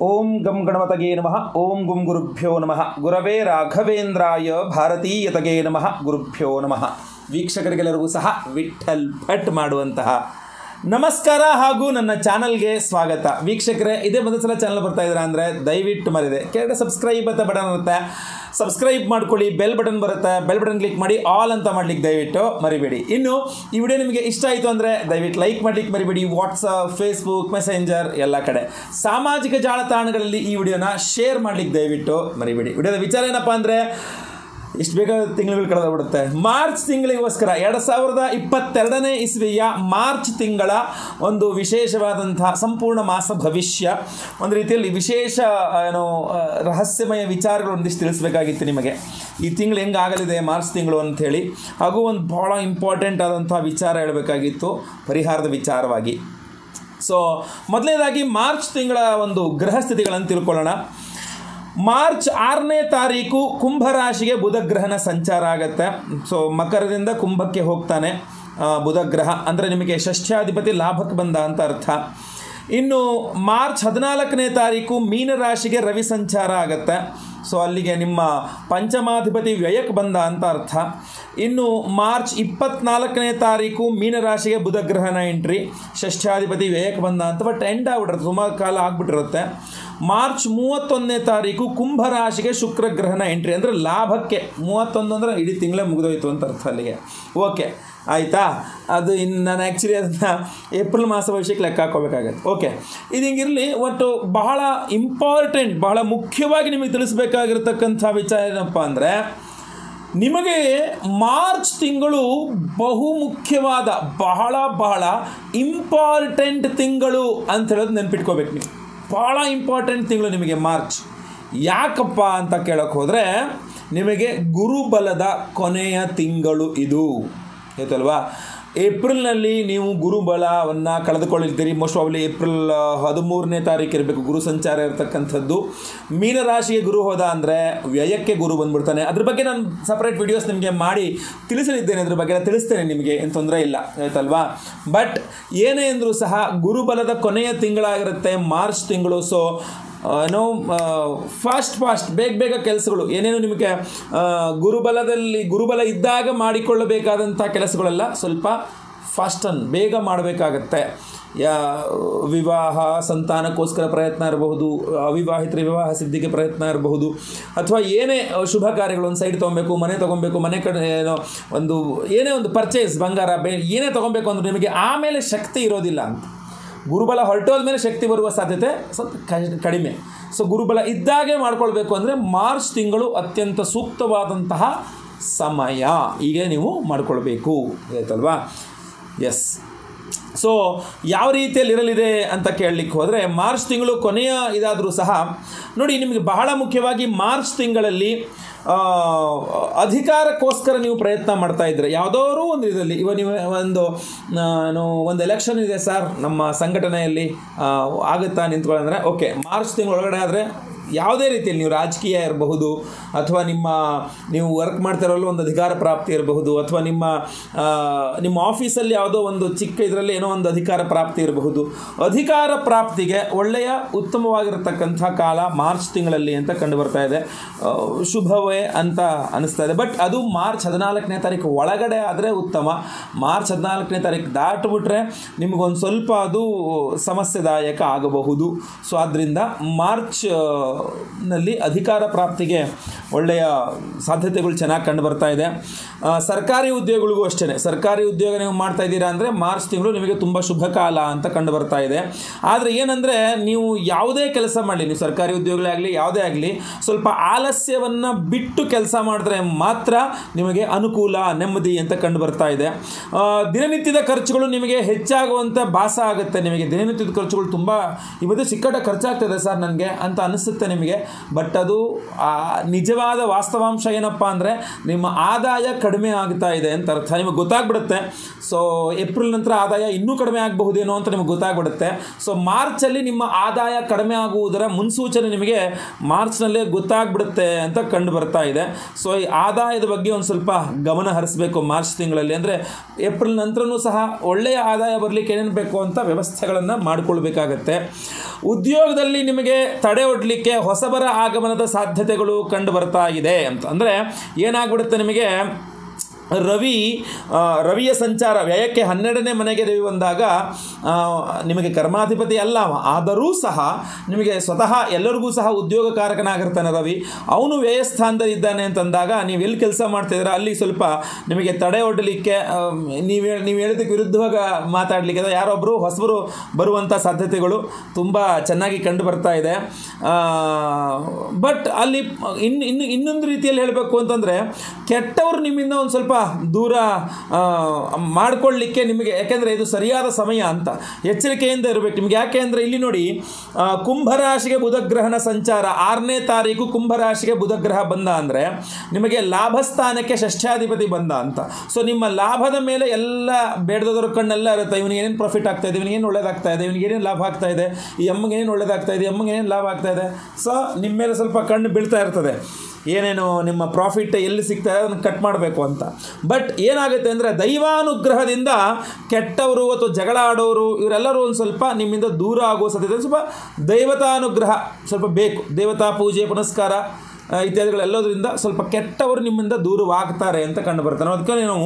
ಓಂ ಗಂ ಗಣಪತಗೆ ನಮಃ ಓಂ ಗುಂ ಗುರುಭ್ಯೋ ನಮಃ ಗುರವೇ ರಾಘವೇಂದ್ರಾಯ ಭಾರತೀಯತಗೆ ನಮಃ ಗುರುಭ್ಯೋ ನಮಃ ವೀಕ್ಷಕರಿಗೆಲ್ಲರಿಗೂ ಸಹ ವಿಠಲ್ ಭಟ್ ಮಾಡುವಂತಹ ನಮಸ್ಕಾರ ಹಾಗೂ ನನ್ನ ಚಾನಲ್ಗೆ ಸ್ವಾಗತ ವೀಕ್ಷಕರೇ ಇದೇ ಮೊದಲ ಸಲ ಚಾನಲ್ ಬರ್ತಾ ಇದ್ದೀರಾ ಅಂದರೆ ದಯವಿಟ್ಟು ಮರಿದೆ ಕೆಳಗಡೆ ಸಬ್ಸ್ಕ್ರೈಬ್ ಅಂತ ಬಟನ್ ಇರುತ್ತೆ ಸಬ್ಸ್ಕ್ರೈಬ್ ಮಾಡ್ಕೊಳ್ಳಿ ಬೆಲ್ ಬಟನ್ ಬರುತ್ತೆ ಬೆಲ್ ಬಟನ್ ಕ್ಲಿಕ್ ಮಾಡಿ ಆಲ್ ಅಂತ ಮಾಡ್ಲಿಕ್ಕೆ ದಯವಿಟ್ಟು ಮರಿಬೇಡಿ ಇನ್ನು ಈ ವಿಡಿಯೋ ನಿಮಗೆ ಇಷ್ಟ ಆಯಿತು ಅಂದರೆ ದಯವಿಟ್ಟು ಲೈಕ್ ಮಾಡ್ಲಿಕ್ಕೆ ಮರಿಬೇಡಿ ವಾಟ್ಸಪ್ ಫೇಸ್ಬುಕ್ ಮೆಸೆಂಜರ್ ಎಲ್ಲ ಕಡೆ ಸಾಮಾಜಿಕ ಜಾಲತಾಣಗಳಲ್ಲಿ ಈ ವಿಡಿಯೋನ ಶೇರ್ ಮಾಡ್ಲಿಕ್ಕೆ ದಯವಿಟ್ಟು ಮರಿಬೇಡಿ ವಿಡಿಯೋದ ವಿಚಾರ ಏನಪ್ಪ ಅಂದರೆ ಇಷ್ಟು ಬೇಗ ತಿಂಗಳು ಕಳೆದೋಗ್ಬಿಡುತ್ತೆ ಮಾರ್ಚ್ ತಿಂಗಳಿಗೋಸ್ಕರ ಎರಡು ಸಾವಿರದ ಇಪ್ಪತ್ತೆರಡನೇ ಇಸ್ವಿಯ ಮಾರ್ಚ್ ತಿಂಗಳ ಒಂದು ವಿಶೇಷವಾದಂತಹ ಸಂಪೂರ್ಣ ಮಾಸ ಭವಿಷ್ಯ ಒಂದು ರೀತಿಯಲ್ಲಿ ವಿಶೇಷ ಏನು ಆ, ರಹಸ್ಯಮಯ ವಿಚಾರಗಳು ಒಂದಿಷ್ಟು ತಿಳಿಸ್ಬೇಕಾಗಿತ್ತು ನಿಮಗೆ ಈ ತಿಂಗಳು ಹೆಂಗಾಗಲಿದೆ ಮಾರ್ಚ್ ತಿಂಗಳು ಅಂಥೇಳಿ ಹಾಗೂ ಒಂದು ಭಾಳ ಇಂಪಾರ್ಟೆಂಟ್ ಆದಂಥ ವಿಚಾರ ಹೇಳಬೇಕಾಗಿತ್ತು ಪರಿಹಾರದ ವಿಚಾರವಾಗಿ ಸೊ ಮೊದಲನೇದಾಗಿ ಮಾರ್ಚ್ ತಿಂಗಳ ಒಂದು ಗ್ರಹ ಸ್ಥಿತಿಗಳನ್ನು ತಿಳ್ಕೊಳ್ಳೋಣ ಮಾರ್ಚ್ ಆರನೇ ತಾರೀಕು ಕುಂಭರಾಶಿಗೆ ಬುಧ ಗ್ರಹನ ಸಂಚಾರ ಆಗುತ್ತೆ ಸೊ ಮಕರದಿಂದ ಕುಂಭಕ್ಕೆ ಹೋಗ್ತಾನೆ ಆ, ಬುಧ ಗ್ರಹ ಅಂದರೆ ನಿಮಗೆ ಷಷ್ಠ್ಯಾಧಿಪತಿ ಲಾಭಕ್ಕೆ ಬಂದ ಅಂತ ಅರ್ಥ ಇನ್ನು ಮಾರ್ಚ್ ಹದಿನಾಲ್ಕನೇ ತಾರೀಕು ಮೀನರಾಶಿಗೆ ರವಿ ಸಂಚಾರ ಆಗುತ್ತೆ ಸೊ ಅಲ್ಲಿಗೆ ನಿಮ್ಮ ಪಂಚಮಾಧಿಪತಿ ವ್ಯಯಕ್ಕೆ ಬಂದ ಅಂತ ಅರ್ಥ ಇನ್ನು ಮಾರ್ಚ್ ಇಪ್ಪತ್ನಾಲ್ಕನೇ ತಾರೀಕು ಮೀನರಾಶಿಗೆ ಬುಧ ಗ್ರಹಣ ಎಂಟ್ರಿ ಷಷ್ಠ್ಯಾಧಿಪತಿ ವ್ಯಯಕ್ಕೆ ಬಂದ ಅಂತ ಬಟ್ ಎಂಡ್ ಆಗ್ಬಿಟ್ಟಿರುತ್ತೆ ಸುಮಾರು ಕಾಲ ಆಗ್ಬಿಟ್ಟಿರುತ್ತೆ ಮಾರ್ಚ್ ಮೂವತ್ತೊಂದನೇ ತಾರೀಕು ಕುಂಭರಾಶಿಗೆ ಶುಕ್ರ ಗ್ರಹಣ ಎಂಟ್ರಿ ಅಂದರೆ ಲಾಭಕ್ಕೆ ಮೂವತ್ತೊಂದು ಅಂದರೆ ಇಡೀ ತಿಂಗಳೇ ಮುಗಿದೋಯ್ತು ಅಂತ ಅರ್ಥ ಅಲ್ಲಿಗೆ ಓಕೆ ಆಯಿತಾ ಅದು ಇನ್ನು ನಾನು ಆ್ಯಕ್ಚುಲಿ ಅದನ್ನು ಏಪ್ರಿಲ್ ಮಾಸ ಭವಿಷ್ಯಕ್ಕೆ ಲೆಕ್ಕ ಹಾಕೋಬೇಕಾಗತ್ತೆ ಓಕೆ ಇದು ಹಿಂಗಿರಲಿ ಒಟ್ಟು ಬಹಳ ಇಂಪಾರ್ಟೆಂಟ್ ಬಹಳ ಮುಖ್ಯವಾಗಿ ನಿಮಗೆ ತಿಳಿಸ್ಬೇಕಾಗಿರ್ತಕ್ಕಂಥ ವಿಚಾರ ಏನಪ್ಪ ಅಂದರೆ ನಿಮಗೆ ಮಾರ್ಚ್ ತಿಂಗಳು ಬಹು ಮುಖ್ಯವಾದ ಬಹಳ ಬಹಳ ಇಂಪಾರ್ಟೆಂಟ್ ತಿಂಗಳು ಅಂತ ಹೇಳೋದು ನೆನ್ಪಿಟ್ಕೋಬೇಕು ನೀವು ಭಾಳ ಇಂಪಾರ್ಟೆಂಟ್ ತಿಂಗಳು ನಿಮಗೆ ಮಾರ್ಚ್ ಯಾಕಪ್ಪ ಅಂತ ಕೇಳೋಕ್ಕೆ ಹೋದರೆ ನಿಮಗೆ ಗುರುಬಲದ ಕೊನೆಯ ತಿಂಗಳು ಇದು ಆಯ್ತಲ್ವಾ ಏಪ್ರಿಲ್ನಲ್ಲಿ ನೀವು ಗುರುಬಲವನ್ನು ಕಳೆದುಕೊಳ್ಳಿರ್ತೀರಿ ಮೋಸ್ಟ್ ಪ್ರಾಬ್ಲಿ ಏಪ್ರಿಲ್ ಹದಿಮೂರನೇ ತಾರೀಕು ಇರಬೇಕು ಗುರು ಸಂಚಾರ ಇರತಕ್ಕಂಥದ್ದು ಮೀನರಾಶಿಗೆ ಗುರು ಹೋದ ಅಂದರೆ ವ್ಯಯಕ್ಕೆ ಗುರು ಬಂದ್ಬಿಡ್ತಾನೆ ಅದ್ರ ಬಗ್ಗೆ ನಾನು ಸಪ್ರೇಟ್ ವಿಡಿಯೋಸ್ ನಿಮಗೆ ಮಾಡಿ ತಿಳಿಸಲಿದ್ದೇನೆ ಅದ್ರ ಬಗ್ಗೆ ನಾನು ತಿಳಿಸ್ತೇನೆ ನಿಮಗೆ ಏನು ತೊಂದರೆ ಇಲ್ಲ ಆಯ್ತಲ್ವಾ ಬಟ್ ಏನೇ ಅಂದರೂ ಸಹ ಗುರುಬಲದ ಕೊನೆಯ ತಿಂಗಳಾಗಿರುತ್ತೆ ಮಾರ್ಚ್ ತಿಂಗಳು ಸೊ ಏನೋ ಫಾಸ್ಟ್ ಫಾಸ್ಟ್ ಬೇಗ ಬೇಗ ಕೆಲಸಗಳು ಏನೇನು ನಿಮಗೆ ಆ, ಗುರುಬಲದಲ್ಲಿ ಗುರುಬಲ ಇದ್ದಾಗ ಮಾಡಿಕೊಳ್ಳಬೇಕಾದಂಥ ಕೆಲಸಗಳೆಲ್ಲ ಸ್ವಲ್ಪ ಫಾಸ್ಟನ್ ಬೇಗ ಮಾಡಬೇಕಾಗತ್ತೆ ಯಾ ವಿವಾಹ ಸಂತಾನಕ್ಕೋಸ್ಕರ ಪ್ರಯತ್ನ ಇರಬಹುದು ಅವಿವಾಹಿತರ ವಿವಾಹ ಸಿದ್ಧಿಗೆ ಪ್ರಯತ್ನ ಇರಬಹುದು ಅಥವಾ ಏನೇ ಶುಭ ಕಾರ್ಯಗಳು ಒಂದು ಸೈಡ್ ತೊಗೊಬೇಕು ಮನೆ ತೊಗೊಬೇಕು ಮನೆ ಕಡೆ ಏನೋ ಒಂದು ಏನೇ ಒಂದು ಪರ್ಚೇಸ್ ಬಂಗಾರ ಬೇ ಏನೇ ತೊಗೊಬೇಕು ಅಂದ್ರೆ ನಿಮಗೆ ಆಮೇಲೆ ಶಕ್ತಿ ಇರೋದಿಲ್ಲ ಅಂತ ಗುರುಬಲ ಹೊರಟೋದ ಮೇಲೆ ಶಕ್ತಿ ಬರುವ ಸಾಧ್ಯತೆ ಸ್ವಲ್ಪ ಕ- ಕಡಿಮೆ ಸೊ ಗುರುಬಲ ಇದ್ದಾಗೆ ಮಾಡ್ಕೊಳ್ಬೇಕು ಅಂದರೆ ಮಾರ್ಚ್ ತಿಂಗಳು ಅತ್ಯಂತ ಸೂಕ್ತವಾದಂತಹ ಸಮಯ ಈಗ ನೀವು ಮಾಡ್ಕೊಳ್ಬೇಕು ಆಯ್ತಲ್ವಾ ಎಸ್ ಸೊ ಯಾವ ರೀತಿಯಲ್ಲಿ ಇರಲಿದೆ ಅಂತ ಕೇಳಲಿಕ್ಕೆ ಹೋದರೆ ಮಾರ್ಚ್ ತಿಂಗಳು ಕೊನೆಯ ಇದಾದರೂ ಸಹ ನೋಡಿ ನಿಮಗೆ ಬಹಳ ಮುಖ್ಯವಾಗಿ ಮಾರ್ಚ್ ತಿಂಗಳಲ್ಲಿ ಆ, ಅಧಿಕಾರಕ್ಕೋಸ್ಕರ ನೀವು ಪ್ರಯತ್ನ ಮಾಡ್ತಾ ಇದ್ರೆ ಯಾವುದಾದ್ರೂ ಒಂದು ಇದರಲ್ಲಿ ಇವಾಗ ನೀವು ಒಂದು ನಾನು ಒಂದು ಎಲೆಕ್ಷನ್ ಇದೆ ಸರ್ ನಮ್ಮ ಸಂಘಟನೆಯಲ್ಲಿ ಆ, ಆಗುತ್ತಾ ನಿಂತ್ಕೊಳ್ಳಂದ್ರೆ ಓಕೆ ಮಾರ್ಚ್ ತಿಂಗಳೊಳಗಡೆ ಆದರೆ ಯಾವುದೇ ರೀತಿಯಲ್ಲಿ ನೀವು ರಾಜಕೀಯ ಇರಬಹುದು ಅಥವಾ ನಿಮ್ಮ ನೀವು ವರ್ಕ್ ಮಾಡ್ತಿರೋಲ್ಲ ಒಂದು ಅಧಿಕಾರ ಪ್ರಾಪ್ತಿ ಇರಬಹುದು ಅಥವಾ ನಿಮ್ಮ ಆ, ನಿಮ್ಮ ಆಫೀಸಲ್ಲಿ ಯಾವುದೋ ಒಂದು ಚಿಕ್ಕ ಇದರಲ್ಲಿ ಏನೋ ಒಂದು ಅಧಿಕಾರ ಪ್ರಾಪ್ತಿ ಇರಬಹುದು ಅಧಿಕಾರ ಪ್ರಾಪ್ತಿಗೆ ಒಳ್ಳೆಯ ಉತ್ತಮವಾಗಿರತಕ್ಕಂಥ ಕಾಲ ಮಾರ್ಚ್ ತಿಂಗಳಲ್ಲಿ ಅಂತ ಕಂಡು ಬರ್ತಾ ಇದೆ ಆ, ಶುಭವೇ ಅಂತ ಅನಿಸ್ತಾ ಇದೆ ಬಟ್ ಅದು ಮಾರ್ಚ್ ಹದಿನಾಲ್ಕನೇ ತಾರೀಕು ಒಳಗಡೆ ಆದರೆ ಉತ್ತಮ ಮಾರ್ಚ್ ಹದಿನಾಲ್ಕನೇ ತಾರೀಕು ದಾಟಿಬಿಟ್ರೆ ನಿಮಗೊಂದು ಸ್ವಲ್ಪ ಅದು ಸಮಸ್ಯೆದಾಯಕ ಆಗಬಹುದು ಸೊ ಆದ್ದರಿಂದ ಮಾರ್ಚ್ ಆ, ನಲ್ಲಿ ಅಧಿಕಾರ ಪ್ರಾಪ್ತಿಗೆ ಒಳ್ಳೆಯ ಸಾಧ್ಯತೆಗಳು ಚೆನ್ನಾಗಿ ಕಂಡು ಬರ್ತಾ ಇದೆ ಆ, ಸರ್ಕಾರಿ ಉದ್ಯೋಗಗಳಿಗೂ ಅಷ್ಟೇ ಸರ್ಕಾರಿ ಉದ್ಯೋಗ ನೀವು ಮಾಡ್ತಾ ಇದ್ದೀರಾ ಅಂದರೆ ಮಾರ್ಚ್ ತಿಂಗಳು ನಿಮಗೆ ತುಂಬ ಶುಭ ಕಾಲ ಅಂತ ಕಂಡು ಬರ್ತಾ ಇದೆ ಆದರೆ ಏನಂದರೆ ನೀವು ಯಾವುದೇ ಕೆಲಸ ಮಾಡಲಿ ನೀವು ಸರ್ಕಾರಿ ಉದ್ಯೋಗಗಳೇ ಆಗಲಿ ಯಾವುದೇ ಆಗಲಿ ಸ್ವಲ್ಪ ಆಲಸ್ಯವನ್ನು ಬಿಟ್ಟು ಕೆಲಸ ಮಾಡಿದ್ರೆ ಮಾತ್ರ ನಿಮಗೆ ಅನುಕೂಲ ನೆಮ್ಮದಿ ಅಂತ ಕಂಡು ಬರ್ತಾ ಇದೆ ಆ, ದಿನನಿತ್ಯದ ಖರ್ಚುಗಳು ನಿಮಗೆ ಹೆಚ್ಚಾಗುವಂಥ ಭಾಸ ಆಗುತ್ತೆ ನಿಮಗೆ ದಿನನಿತ್ಯದ ಖರ್ಚುಗಳು ತುಂಬ ಇವತ್ತು ಸಿಕ್ಕಟ ಖರ್ಚಾಗ್ತದೆ ಸರ್ ನನಗೆ ಅಂತ ಅನಿಸುತ್ತೆ ಅನಿಸುತ್ತೆ ನಿಮಗೆ ಬಟ್ ಅದು ಆ, ನಿಜವಾದ ವಾಸ್ತವಾಂಶ ಏನಪ್ಪ ಅಂದರೆ ನಿಮ್ಮ ಆದಾಯ ಕಡಿಮೆ ಆಗ್ತಾ ಇದೆ ಅಂತ ಅರ್ಥ ನಿಮಗೆ ಗೊತ್ತಾಗ್ಬಿಡುತ್ತೆ ಸೊ ಏಪ್ರಿಲ್ ನಂತರ ಆದಾಯ ಇನ್ನೂ ಕಡಿಮೆ ಆಗಬಹುದೇನೋ ಅಂತ ನಿಮಗೆ ಗೊತ್ತಾಗ್ಬಿಡುತ್ತೆ ಸೊ ಮಾರ್ಚಲ್ಲಿ ನಿಮ್ಮ ಆದಾಯ ಕಡಿಮೆ ಆಗುವುದರ ಮುನ್ಸೂಚನೆ ನಿಮಗೆ ಮಾರ್ಚ್ನಲ್ಲೇ ಗೊತ್ತಾಗ್ಬಿಡುತ್ತೆ ಅಂತ ಕಂಡು ಬರ್ತಾ ಇದೆ ಸೊ ಈ ಆದಾಯದ ಬಗ್ಗೆ ಒಂದು ಸ್ವಲ್ಪ ಗಮನ ಹರಿಸಬೇಕು ಮಾರ್ಚ್ ತಿಂಗಳಲ್ಲಿ ಅಂದರೆ ಏಪ್ರಿಲ್ ನಂತರನೂ ಸಹ ಒಳ್ಳೆಯ ಆದಾಯ ಬರಲಿಕ್ಕೆ ಏನೇನು ಬೇಕು ಅಂತ ವ್ಯವಸ್ಥೆಗಳನ್ನು ಮಾಡಿಕೊಳ್ಬೇಕಾಗತ್ತೆ ಉದ್ಯೋಗದಲ್ಲಿ ನಿಮಗೆ ತಡೆ ಒಡ್ಲಿಕ್ಕೆ ಹೊಸಬರ ಆಗಮನದ ಸಾಧ್ಯತೆಗಳು ಕಂಡು ಬರ್ತಾ ಇದೆ ಅಂತ ಅಂದರೆ ಏನಾಗ್ಬಿಡುತ್ತೆ ನಿಮಗೆ ರವಿ ಆ, ರವಿಯ ಸಂಚಾರ ವ್ಯಯಕ್ಕೆ ಹನ್ನೆರಡನೇ ಮನೆಗೆ ರವಿ ಬಂದಾಗ ಆ, ನಿಮಗೆ ಕರ್ಮಾಧಿಪತಿ ಅಲ್ಲ ಅವ ಆದರೂ ಸಹ ನಿಮಗೆ ಸ್ವತಃ ಎಲ್ಲರಿಗೂ ಸಹ ಉದ್ಯೋಗಕಾರಕನಾಗಿರ್ತಾನೆ ರವಿ ಅವನು ವ್ಯಯಸ್ಥಾನದಲ್ಲಿ ಇದ್ದಾನೆ ಅಂತಂದಾಗ ನೀವು ಎಲ್ಲಿ ಕೆಲಸ ಮಾಡ್ತಿದ್ದೀರ ಅಲ್ಲಿ ಸ್ವಲ್ಪ ನಿಮಗೆ ತಡೆ ಒಡ್ಡಲಿಕ್ಕೆ ನೀವು ನೀವು ಹೇಳಿದಕ್ಕೆ ವಿರುದ್ಧವಾಗ ಮಾತಾಡಲಿಕ್ಕೆ ಅಥವಾ ಯಾರೊಬ್ಬರು ಹೊಸಬರು ಬರುವಂಥ ಸಾಧ್ಯತೆಗಳು ತುಂಬ ಚೆನ್ನಾಗಿ ಕಂಡು ಬರ್ತಾ ಇದೆ ಬಟ್ ಅಲ್ಲಿ ಇನ್ನು ಇನ್ನು ಇನ್ನೊಂದು ರೀತಿಯಲ್ಲಿ ಹೇಳಬೇಕು ಅಂತಂದರೆ ಕೆಟ್ಟವರು ನಿಮ್ಮಿಂದ ಒಂದು ಸ್ವಲ್ಪ ದೂರ ಆ, ಮಾಡ್ಕೊಳ್ಳಿಕ್ಕೆ ನಿಮಗೆ ಯಾಕೆಂದರೆ ಇದು ಸರಿಯಾದ ಸಮಯ ಅಂತ ಎಚ್ಚರಿಕೆಯಿಂದ ಇರಬೇಕು ನಿಮ್ಗೆ ಯಾಕೆ ಅಂದರೆ ಇಲ್ಲಿ ನೋಡಿ ಆ, ಕುಂಭರಾಶಿಗೆ ಬುಧಗ್ರಹನ ಸಂಚಾರ ಆರನೇ ತಾರೀಕು ಕುಂಭರಾಶಿಗೆ ಬುಧಗ್ರಹ ಬಂದ ಅಂದರೆ ನಿಮಗೆ ಲಾಭಸ್ಥಾನಕ್ಕೆ ಷಷ್ಠ್ಯಾಧಿಪತಿ ಬಂದ ಅಂತ ಸೊ ನಿಮ್ಮ ಲಾಭದ ಮೇಲೆ ಎಲ್ಲ ಬೇಡದವರ ಕಣ್ಣೆಲ್ಲ ಇರುತ್ತೆ ಇವನಿಗೆ ಏನೇನು ಪ್ರಾಫಿಟ್ ಆಗ್ತಾ ಇದೆ ಇವನಿಗೆ ಏನು ಒಳ್ಳೇದಾಗ್ತಾ ಇದೆ ಇವನಿಗೆ ಏನೇನು ಲಾಭ ಆಗ್ತಾ ಇದೆ ಈ ಅಮ್ಮಗೆ ಏನು ಒಳ್ಳೇದಾಗ್ತಾ ಇದೆ ಈ ಅಮ್ಮಗೆ ಏನೇನು ಲಾಭ ಆಗ್ತಾ ಇದೆ ಸೊ ನಿಮ್ಮ ಮೇಲೆ ಸ್ವಲ್ಪ ಕಣ್ಣು ಬೀಳ್ತಾ ಇರ್ತದೆ ಏನೇನು ನಿಮ್ಮ ಪ್ರಾಫಿಟ್ ಎಲ್ಲಿ ಸಿಗ್ತಾ ಇದೆ ಅದನ್ನು ಕಟ್ ಮಾಡಬೇಕು ಅಂತ ಬಟ್ ಏನಾಗುತ್ತೆ ಅಂದರೆ ದೈವಾನುಗ್ರಹದಿಂದ ಕೆಟ್ಟವರು ಅಥವಾ ಜಗಳ ಆಡೋರು ಇವರೆಲ್ಲರೂ ಒಂದು ಸ್ವಲ್ಪ ನಿಮ್ಮಿಂದ ದೂರ ಆಗುವ ಸಾಧ್ಯತೆ ಸ್ವಲ್ಪ ದೈವತಾನುಗ್ರಹ ಸ್ವಲ್ಪ ಬೇಕು ದೇವತಾ ಪೂಜೆ ಪುನಸ್ಕಾರ ಆ, ಇತ್ಯಾದಿಗಳೆಲ್ಲದರಿಂದ ಸ್ವಲ್ಪ ಕೆಟ್ಟವರು ನಿಮ್ಮಿಂದ ದೂರವಾಗ್ತಾರೆ ಅಂತ ಕಂಡು ಬರ್ತಾರೆ ಅದಕ್ಕೆ ನಾವು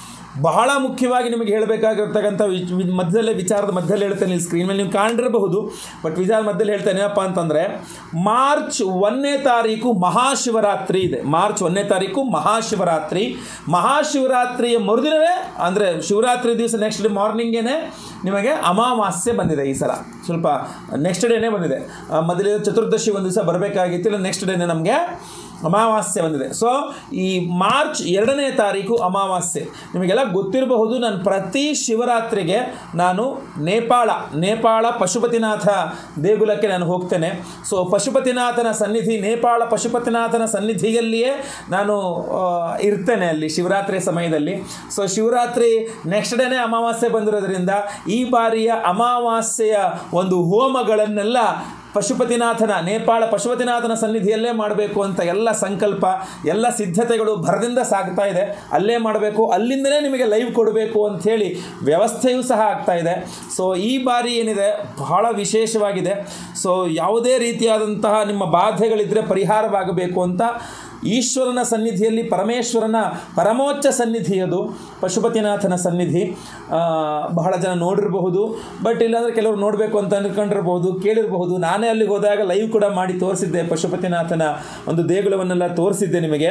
ಬಹಳ ಮುಖ್ಯವಾಗಿ ನಿಮಗೆ ಹೇಳಬೇಕಾಗಿರ್ತಕ್ಕಂಥ ವಿ- ವಿ- ಮಧ್ಯದಲ್ಲೇ ವಿಚಾರದ ಮಧ್ಯದಲ್ಲಿ ಹೇಳ್ತೇನೆ ಇಲ್ಲಿ ಸ್ಕ್ರೀನ್ ಮೇಲೆ ನೀವು ಕಾಣಿರಬಹುದು ಬಟ್ ವಿಚಾರ ಮಧ್ಯದಲ್ಲಿ ಹೇಳ್ತೇನೆ ಏನಪ್ಪ ಅಂತಂದರೆ ಮಾರ್ಚ್ ಒಂದನೇ ತಾರೀಕು ಮಹಾಶಿವರಾತ್ರಿ ಇದೆ ಮಾರ್ಚ್ ಒಂದನೇ ತಾರೀಕು ಮಹಾಶಿವರಾತ್ರಿ ಮಹಾಶಿವರಾತ್ರಿಯ ಮರುದಿನವೇ ಅಂದರೆ ಶಿವರಾತ್ರಿ ದಿವಸ ನೆಕ್ಸ್ಟ್ ಡೇ ಮಾರ್ನಿಂಗೇನೆ ನಿಮಗೆ ಅಮಾವಾಸ್ಯೆ ಬಂದಿದೆ ಈ ಸಲ ಸ್ವಲ್ಪ ನೆಕ್ಸ್ಟ್ ಡೇನೇ ಬಂದಿದೆ ಆ, ಮೊದಲಿನ ಚತುರ್ದಶಿ ಒಂದು ದಿವಸ ಬರಬೇಕಾಗಿತ್ತು ಇಲ್ಲ ನೆಕ್ಸ್ಟ್ ಡೇನೇ ನಮಗೆ ಅಮಾವಾಸ್ಯೆ ಬಂದಿದೆ ಸೊ ಈ ಮಾರ್ಚ್ ಎರಡನೇ ತಾರೀಕು ಅಮಾವಾಸ್ಯೆ ನಿಮಗೆಲ್ಲ ಗೊತ್ತಿರಬಹುದು ನಾನು ಪ್ರತಿ ಶಿವರಾತ್ರಿಗೆ ನಾನು ನೇಪಾಳ ನೇಪಾಳ ಪಶುಪತಿನಾಥ ದೇಗುಲಕ್ಕೆ ನಾನು ಹೋಗ್ತೇನೆ ಸೊ ಪಶುಪತಿನಾಥನ ಸನ್ನಿಧಿ ನೇಪಾಳ ಪಶುಪತಿನಾಥನ ಸನ್ನಿಧಿಯಲ್ಲಿಯೇ ನಾನು ಆ, ಇರ್ತೇನೆ ಅಲ್ಲಿ ಶಿವರಾತ್ರಿ ಸಮಯದಲ್ಲಿ ಸೊ ಶಿವರಾತ್ರಿ ನೆಕ್ಸ್ಟ್ ಡೇನೇ ಅಮಾವಾಸ್ಯೆ ಬಂದಿರೋದ್ರಿಂದ ಈ ಬಾರಿಯ ಅಮಾವಾಸ್ಯೆಯ ಒಂದು ಹೋಮಗಳನ್ನೆಲ್ಲ ಪಶುಪತಿನಾಥನ ನೇಪಾಳ ಪಶುಪತಿನಾಥನ ಸನ್ನಿಧಿಯಲ್ಲೇ ಮಾಡಬೇಕು ಅಂತ ಎಲ್ಲ ಸಂಕಲ್ಪ ಎಲ್ಲ ಸಿದ್ಧತೆಗಳು ಭರದಿಂದ ಸಾಗ್ತಾ ಇದೆ ಅಲ್ಲೇ ಮಾಡಬೇಕು ಅಲ್ಲಿಂದಲೇ ನಿಮಗೆ ಲೈವ್ ಕೊಡಬೇಕು ಅಂಥೇಳಿ ವ್ಯವಸ್ಥೆಯೂ ಸಹ ಆಗ್ತಾ ಇದೆ ಸೊ ಈ ಬಾರಿ ಏನಿದೆ ಬಹಳ ವಿಶೇಷವಾಗಿದೆ ಸೊ ಯಾವುದೇ ರೀತಿಯಾದಂತಹ ನಿಮ್ಮ ಬಾಧೆಗಳಿದ್ದರೆ ಪರಿಹಾರವಾಗಬೇಕು ಅಂತ ಈಶ್ವರನ ಸನ್ನಿಧಿಯಲ್ಲಿ ಪರಮೇಶ್ವರನ ಪರಮೋಚ್ಚ ಸನ್ನಿಧಿ ಅದು ಪಶುಪತಿನಾಥನ ಸನ್ನಿಧಿ ಆ, ಬಹಳ ಜನ ನೋಡಿರಬಹುದು ಬಟ್ ಇಲ್ಲಾಂದರೆ ಕೆಲವರು ನೋಡಬೇಕು ಅಂತ ಅಂದ್ಕೊಂಡಿರಬಹುದು ಕೇಳಿರಬಹುದು ನಾನೇ ಅಲ್ಲಿಗೆ ಹೋದಾಗ ಲೈವ್ ಕೂಡ ಮಾಡಿ ತೋರಿಸಿದ್ದೆ ಪಶುಪತಿನಾಥನ ಒಂದು ದೇಗುಲವನ್ನೆಲ್ಲ ತೋರಿಸಿದ್ದೆ ನಿಮಗೆ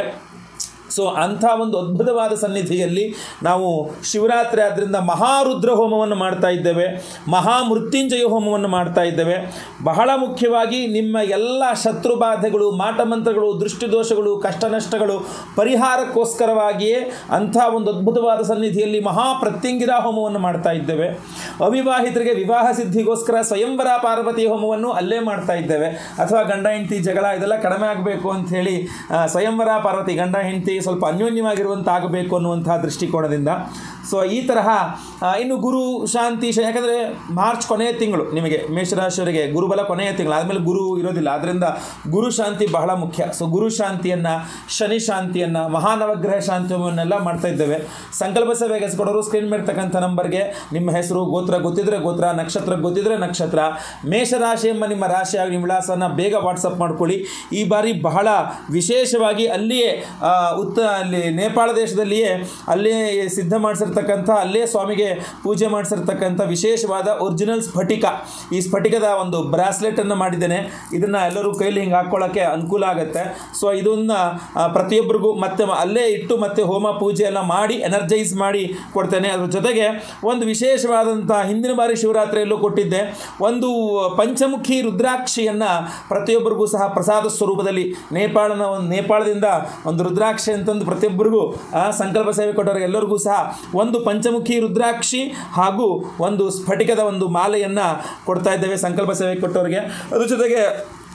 ಸೊ ಅಂಥ ಒಂದು ಅದ್ಭುತವಾದ ಸನ್ನಿಧಿಯಲ್ಲಿ ನಾವು ಶಿವರಾತ್ರಿ ಆದ್ದರಿಂದ ಮಹಾರುದ್ರ ಹೋಮವನ್ನು ಮಾಡ್ತಾ ಇದ್ದೇವೆ ಮಹಾಮೃತ್ಯುಂಜಯ ಹೋಮವನ್ನು ಮಾಡ್ತಾ ಇದ್ದೇವೆ ಬಹಳ ಮುಖ್ಯವಾಗಿ ನಿಮ್ಮ ಎಲ್ಲ ಶತ್ರು ಬಾಧೆಗಳು ಮಾಟಮಂತ್ರಗಳು ದೃಷ್ಟಿದೋಷಗಳು ಕಷ್ಟ ನಷ್ಟಗಳು ಪರಿಹಾರಕ್ಕೋಸ್ಕರವಾಗಿಯೇ ಅಂಥ ಒಂದು ಅದ್ಭುತವಾದ ಸನ್ನಿಧಿಯಲ್ಲಿ ಮಹಾ ಪ್ರತ್ಯಂಗಿರಾ ಹೋಮವನ್ನು ಮಾಡ್ತಾ ಇದ್ದೇವೆ ಅವಿವಾಹಿತರಿಗೆ ವಿವಾಹ ಸಿದ್ಧಿಗೋಸ್ಕರ ಸ್ವಯಂವರ ಪಾರ್ವತಿ ಹೋಮವನ್ನು ಅಲ್ಲೇ ಮಾಡ್ತಾ ಇದ್ದೇವೆ ಅಥವಾ ಗಂಡ ಹೆಂಡತಿ ಜಗಳ ಇದೆಲ್ಲ ಕಡಿಮೆ ಆಗಬೇಕು ಅಂತ ಹೇಳಿ ಆ, ಸ್ವಯಂವರ ಪಾರ್ವತಿ ಗಂಡ ಹೆಂಡತಿ ಸ್ವಲ್ಪ ಅನ್ಯೋನ್ಯವಾಗಿರುವಂಥ ಆಗಬೇಕು ಅನ್ನುವಂಥ ದೃಷ್ಟಿಕೋನದಿಂದ ಸೊ ಈ ತರಹ ಆ, ಇನ್ನು ಗುರು ಶಾಂತಿ ಶ- ಯಾಕಂದರೆ ಮಾರ್ಚ್ ಕೊನೆಯ ತಿಂಗಳು ನಿಮಗೆ ಮೇಷರಾಶಿಯವರಿಗೆ ಗುರುಬಲ ಕೊನೆಯ ತಿಂಗಳು ಆದಮೇಲೆ ಗುರು ಇರೋದಿಲ್ಲ ಆದ್ದರಿಂದ ಗುರು ಶಾಂತಿ ಬಹಳ ಮುಖ್ಯ ಸೊ ಗುರು ಶಾಂತಿಯನ್ನು ಶನಿ ಶಾಂತಿಯನ್ನು ಮಹಾನವಗ್ರಹ ಶಾಂತಿಯನ್ನೆಲ್ಲ ಮಾಡ್ತಾ ಇದ್ದೇವೆ ಸಂಕಲ್ಪ ಸೇವೆ ಕೊಡೋರು ಸ್ಕ್ರೀನ್ ಮೇರ್ತಕ್ಕಂಥ ನಂಬರ್ಗೆ ನಿಮ್ಮ ಹೆಸರು ಗೋತ್ರ ಗೊತ್ತಿದ್ರೆ ಗೋತ್ರ ನಕ್ಷತ್ರ ಗೊತ್ತಿದ್ರೆ ನಕ್ಷತ್ರ ಮೇಷರಾಶಿ ಎಂಬ ನಿಮ್ಮ ರಾಶಿಯಾಗಿ ನಿಮ್ಮ ವಿಳಾಸನ ಬೇಗ ವಾಟ್ಸಪ್ ಮಾಡ್ಕೊಳ್ಳಿ ಈ ಬಾರಿ ಬಹಳ ವಿಶೇಷವಾಗಿ ಅಲ್ಲಿಯೇ ಆ, ಉತ್ತ ಅಲ್ಲಿ ನೇಪಾಳ ದೇಶದಲ್ಲಿಯೇ ಅಲ್ಲೇ ಸಿದ್ಧ ಮಾಡಿಸಿರ್ತಕ್ಕಂಥ ಅಲ್ಲೇ ಸ್ವಾಮಿಗೆ ಪೂಜೆ ಮಾಡಿಸಿರ್ತಕ್ಕಂಥ ವಿಶೇಷವಾದ ಒರಿಜಿನಲ್ ಸ್ಫಟಿಕ ಈ ಸ್ಫಟಿಕದ ಒಂದು ಬ್ರಾಸ್ಲೆಟನ್ನು ಮಾಡಿದ್ದೇನೆ ಇದನ್ನು ಎಲ್ಲರೂ ಕೈಲಿ ಹಿಂಗೆ ಹಾಕ್ಕೊಳ್ಳೋಕ್ಕೆ ಅನುಕೂಲ ಆಗುತ್ತೆ ಸೊ ಇದನ್ನು ಪ್ರತಿಯೊಬ್ಬರಿಗೂ ಮತ್ತೆ ಮ- ಅಲ್ಲೇ ಇಟ್ಟು ಮತ್ತೆ ಹೋಮ ಪೂಜೆ ಎಲ್ಲ ಮಾಡಿ ಎನರ್ಜೈಸ್ ಮಾಡಿ ಕೊಡ್ತೇನೆ ಅದ್ರ ಜೊತೆಗೆ ಒಂದು ವಿಶೇಷವಾದಂಥ ಹಿಂದಿನ ಬಾರಿ ಶಿವರಾತ್ರಿಯಲ್ಲೂ ಕೊಟ್ಟಿದ್ದೆ ಒಂದು ಪಂಚಮುಖಿ ರುದ್ರಾಕ್ಷಿಯನ್ನು ಪ್ರತಿಯೊಬ್ಬರಿಗೂ ಸಹ ಪ್ರಸಾದ ಸ್ವರೂಪದಲ್ಲಿ ನೇಪಾಳನ ಒಂದು ನೇಪಾಳದಿಂದ ಒಂದು ರುದ್ರಾಕ್ಷಿ ಅಂತಂದು ಪ್ರತಿಯೊಬ್ಬರಿಗೂ ಆ, ಸಂಕಲ್ಪ ಸೇವೆ ಕೊಟ್ಟವರಿಗೆ ಎಲ್ಲರಿಗೂ ಸಹ ಒಂದು ಪಂಚಮುಖಿ ರುದ್ರಾಕ್ಷಿ ಹಾಗೂ ಒಂದು ಸ್ಫಟಿಕದ ಒಂದು ಮಾಲೆಯನ್ನು ಕೊಡ್ತಾ ಇದ್ದೇವೆ ಸಂಕಲ್ಪ ಸೇವೆ ಕೊಟ್ಟವರಿಗೆ ಅದ್ರ ಜೊತೆಗೆ